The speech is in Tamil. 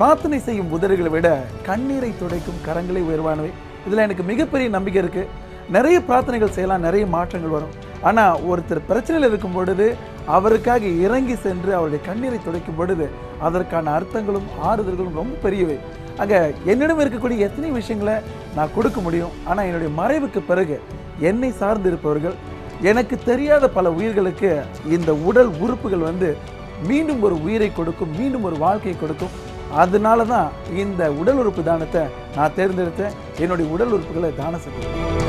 பிரார்த்தனை செய்யும் உதடுகளை விட கண்ணீரை துடைக்கும் கரங்களே உயர்வானவை இதில் எனக்கு மிகப்பெரிய நம்பிக்கை இருக்கு நிறைய பிரார்த்தனைகள் செய்யலாம் நிறைய மாற்றங்கள் வரும் ஆனால் ஒருத்தர் பிரச்சனையில் இருக்கும் பொழுது அவருக்காக இறங்கி சென்று அவருடைய கண்ணீரை துடைக்கும் பொழுது அதற்கான அர்த்தங்களும் ஆறுதல்களும் ரொம்ப பெரியவை அங்கே என்னிடம் இருக்கக்கூடிய எத்தனை விஷயங்களை நான் கொடுக்க முடியும் ஆனால் என்னுடைய மறைவுக்கு பிறகு என்னை சார்ந்து இருப்பவர்கள் எனக்கு தெரியாத பல உயிர்களுக்கு இந்த உடல் உறுப்புகள் வந்து மீண்டும் ஒரு உயிரை கொடுக்கும் மீண்டும் ஒரு வாழ்க்கையை கொடுக்கும் அதனால தான் இந்த உடல் உறுப்பு தானத்தை நான் தேர்ந்தெடுத்தேன் என்னுடைய உடல் உறுப்புகளை தானம் செஞ்சேன்